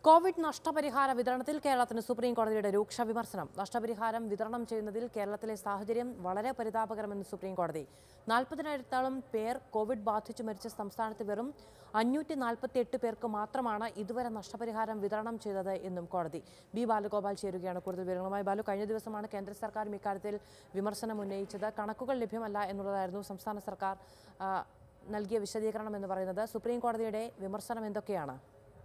Covid നഷ്ടപരിഹാര വിതരണത്തിൽ കേരളത്തിന് സുപ്രീം കോടതിയുടെ രൂക്ഷ വിമർശനം നഷ്ടപരിഹാരം വിതരണം ചെയ്യുന്നതിൽ കേരളത്തിലെ സാഹചര്യം വളരെ പരിതാപകരമെന്ന് സുപ്രീം കോടതി നാൽപ്പതിനായിരത്തോളം പേർ കോവിഡ് ബാധിച്ചു മരിച്ച സംസ്ഥാനത്ത് വെറും അഞ്ഞൂറ്റി നാൽപ്പത്തി എട്ട് പേർക്ക് മാത്രമാണ് ഇതുവരെ നഷ്ടപരിഹാരം വിതരണം ചെയ്തത് എന്നും കോടതി ബി ബാലഗോപാൽ ചേരുകയാണ് കൂടുതൽ വിവരങ്ങളുമായി ബാലു കഴിഞ്ഞ ദിവസമാണ് കേന്ദ്ര സർക്കാരും ഇക്കാര്യത്തിൽ വിമർശനം ഉന്നയിച്ചത് കണക്കുകൾ ലഭ്യമല്ല എന്നുള്ളതായിരുന്നു സംസ്ഥാന സർക്കാർ ആ, നൽകിയ വിശദീകരണം എന്ന് പറയുന്നത് സുപ്രീം കോടതിയുടെ വിമർശനം എന്തൊക്കെയാണ്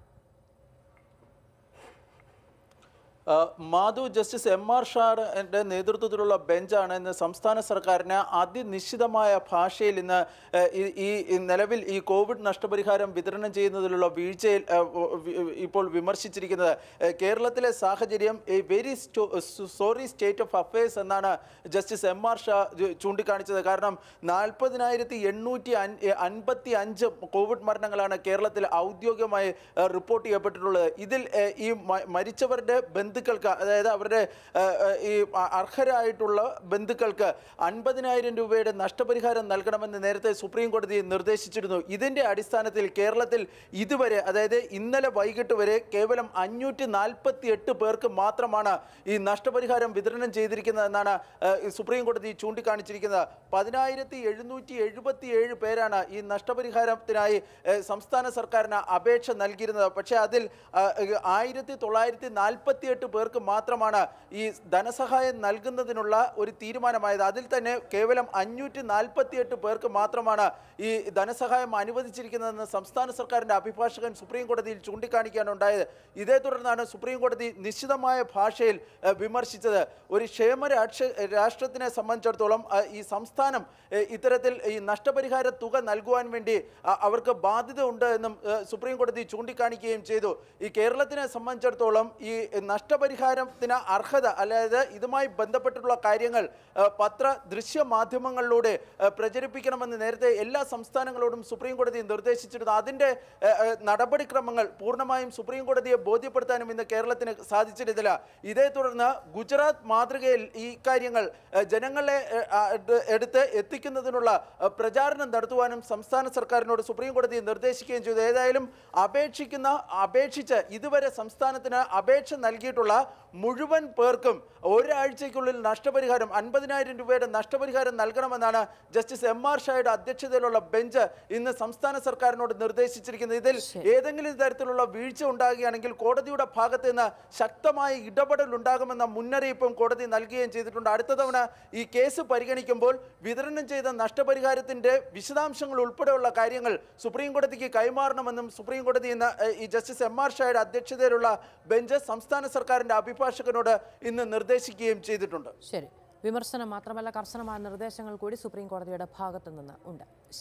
ആ, മാധു ജസ്റ്റിസ് എം ആർ ഷായുടെ നേതൃത്വത്തിലുള്ള ബെഞ്ചാണ് ഇന്ന് സംസ്ഥാന സർക്കാരിന് അതിനിശ്ചിതമായ ഭാഷയിൽ ഇന്ന് ഏ, ഈ- ഈ ഈ നിലവിൽ ഈ കോവിഡ് നഷ്ടപരിഹാരം വിതരണം ചെയ്യുന്നതിലുള്ള വീഴ്ചയിൽ ഏ, വി- ഇപ്പോൾ വിമർശിച്ചിരിക്കുന്നത് ഏ, കേരളത്തിലെ സാഹചര്യം a very sorry state of affairs എന്നാണ് ജസ്റ്റിസ് എം ആർ ഷാ ചൂ- ചൂണ്ടിക്കാണിച്ചത് കാരണം നാൽപ്പതിനായിരത്തി എണ്ണൂറ്റി അൻപത്തി അഞ്ച് കോവിഡ് മരണങ്ങളാണ് കേരളത്തിൽ ഔദ്യോഗികമായി ഏ, റിപ്പോർട്ട് ചെയ്യപ്പെട്ടിട്ടുള്ളത് ഇതിൽ ഏ, ഈ മ- മരിച്ചവരുടെ ബന്ധുക്കൾക്ക് അതായത് അവരുടെ ഏ, ഏ, ഈ അ- അർഹരായിട്ടുള്ള ബന്ധുക്കൾക്ക് അൻപതിനായിരം രൂപയുടെ നഷ്ടപരിഹാരം നൽകണമെന്ന് നേരത്തെ സുപ്രീം കോടതി നിർദ്ദേശിച്ചിരുന്നു ഇതിന്റെ അടിസ്ഥാനത്തിൽ കേരളത്തിൽ ഇതുവരെ അതായത് ഇന്നലെ വൈകിട്ട് വരെ കേവലം അഞ്ഞൂറ്റി നാൽപ്പത്തി എട്ട് പേർക്ക് മാത്രമാണ് ഈ നഷ്ടപരിഹാരം വിതരണം ചെയ്തിരിക്കുന്നതെന്നാണ് ഏ, ഈ സുപ്രീം കോടതി ചൂണ്ടിക്കാണിച്ചിരിക്കുന്നത് പതിനായിരത്തി എഴുന്നൂറ്റി എഴുപത്തി ഏഴ് പേരാണ് ഈ നഷ്ടപരിഹാരത്തിനായി ഏ, സംസ്ഥാന സർക്കാരിന് അപേക്ഷ നൽകിയിരുന്നത് പക്ഷേ അതിൽ ആയിരത്തി തൊള്ളായിരത്തി നാൽപ്പത്തി എട്ട് പേർക്ക് മാത്രമാണ് ഈ ധനസഹായം നൽകുന്നതിനുള്ള ഒരു തീരുമാനമായത് അതിൽ തന്നെ കേവലം അഞ്ഞൂറ്റി നാൽപ്പത്തി എട്ട് പേർക്ക് മാത്രമാണ് ഈ ധനസഹായം അനുവദിച്ചിരിക്കുന്നതെന്ന് സംസ്ഥാന സർക്കാരിൻ്റെ അഭിഭാഷകൻ സുപ്രീം കോടതിയിൽ ചൂണ്ടിക്കാണിക്കുകയാണ് ഉണ്ടായത് ഇതേ തുടർന്നാണ് സുപ്രീം കോടതി നിശ്ചിതമായ ഭാഷയിൽ ഏഹ്, വിമർശിച്ചത് ഒരു ക്ഷേമ രാക്ഷ രാഷ്ട്രത്തിനെ സംബന്ധിച്ചിടത്തോളം ആ, ഈ സംസ്ഥാനം ഏഹ്, ഇത്തരത്തിൽ ഈ നഷ്ടപരിഹാര തുക നൽകുവാൻ വേണ്ടി ആ, അവർക്ക് ബാധ്യത ഉണ്ട് എന്നും ഏഹ്, സുപ്രീം കോടതി ചൂണ്ടിക്കാണിക്കുകയും ചെയ്തു ഈ കേരളത്തിനെ സംബന്ധിച്ചിടത്തോളം ഈ നഷ്ടപരിഹാരത്തിന് അർഹത അതായത് ഇതുമായി ബന്ധപ്പെട്ടുള്ള കാര്യങ്ങൾ ഏഹ്, പത്ര ദൃശ്യ മാധ്യമങ്ങളിലൂടെ ഏഹ്, പ്രചരിപ്പിക്കണമെന്ന് നേരത്തെ എല്ലാ സംസ്ഥാനങ്ങളോടും സുപ്രീം കോടതി നിർദ്ദേശിച്ചിരുന്നു അതിൻ്റെ ഏഹ്, ഏഹ്, നടപടിക്രമങ്ങൾ പൂർണ്ണമായും സുപ്രീം കോടതിയെ ബോധ്യപ്പെടുത്താനും ഇന്ന് കേരളത്തിന് സാധിച്ചിരുന്നില്ല ഇതേ തുടർന്ന് ഗുജറാത്ത് മാതൃകയിൽ ഈ കാര്യങ്ങൾ ഏഹ്, ജനങ്ങളെ ഏഹ്, ആ, എടു- എടുത്ത് എത്തിക്കുന്നതിനുള്ള ഏഹ്, പ്രചാരണം നടത്തുവാനും സംസ്ഥാന സർക്കാരിനോട് സുപ്രീം കോടതി നിർദ്ദേശിക്കുകയും ചെയ്തു ഏതായാലും അപേക്ഷിക്കുന്ന അപേക്ഷിച്ച് ഇതുവരെ സംസ്ഥാനത്തിന് അപേക്ഷ നൽകിയിട്ടുള്ള മുഴുവൻ പേർക്കും ഒരാഴ്ചയ്ക്കുള്ളിൽ നഷ്ടപരിഹാരം അൻപതിനായിരം രൂപയുടെ നഷ്ടപരിഹാരം നൽകണമെന്നാണ് ജസ്റ്റിസ് എം ആർ ഷായുടെ അധ്യക്ഷതയിലുള്ള ബെഞ്ച് ഇന്ന് സംസ്ഥാന സർക്കാരിനോട് നിർദ്ദേശിച്ചിരിക്കുന്നത് ഇതിൽ ഏതെങ്കിലും തരത്തിലുള്ള വീഴ്ച ഉണ്ടാകുകയാണെങ്കിൽ കോടതിയുടെ ഭാഗത്ത് നിന്ന് ശക്തമായ ഇടപെടൽ ഉണ്ടാകുമെന്ന മുന്നറിയിപ്പും കോടതി നൽകുകയും ചെയ്തിട്ടുണ്ട് അടുത്ത തവണ ഈ കേസ് പരിഗണിക്കുമ്പോൾ വിതരണം ചെയ്ത നഷ്ടപരിഹാരത്തിന്റെ വിശദാംശങ്ങൾ ഉൾപ്പെടെയുള്ള കാര്യങ്ങൾ സുപ്രീം കോടതിക്ക് കൈമാറണമെന്നും സുപ്രീം കോടതി ഇന്ന് ഏഹ്, ഈ ജസ്റ്റിസ് എം ആർ ഷായുടെ അധ്യക്ഷതയിലുള്ള ബെഞ്ച് സംസ്ഥാന സർക്കാരിന്റെ അഭിഭാഷകനോട് ഇന്ന് നിർദ്ദേശിക്കുകയും ചെയ്തിട്ടുണ്ട് ശരി വിമർശനം മാത്രമല്ല കർശനമായ നിർദ്ദേശങ്ങൾ കൂടി സുപ്രീം കോടതിയുടെ ഭാഗത്തു നിന്ന് ഉണ്ട്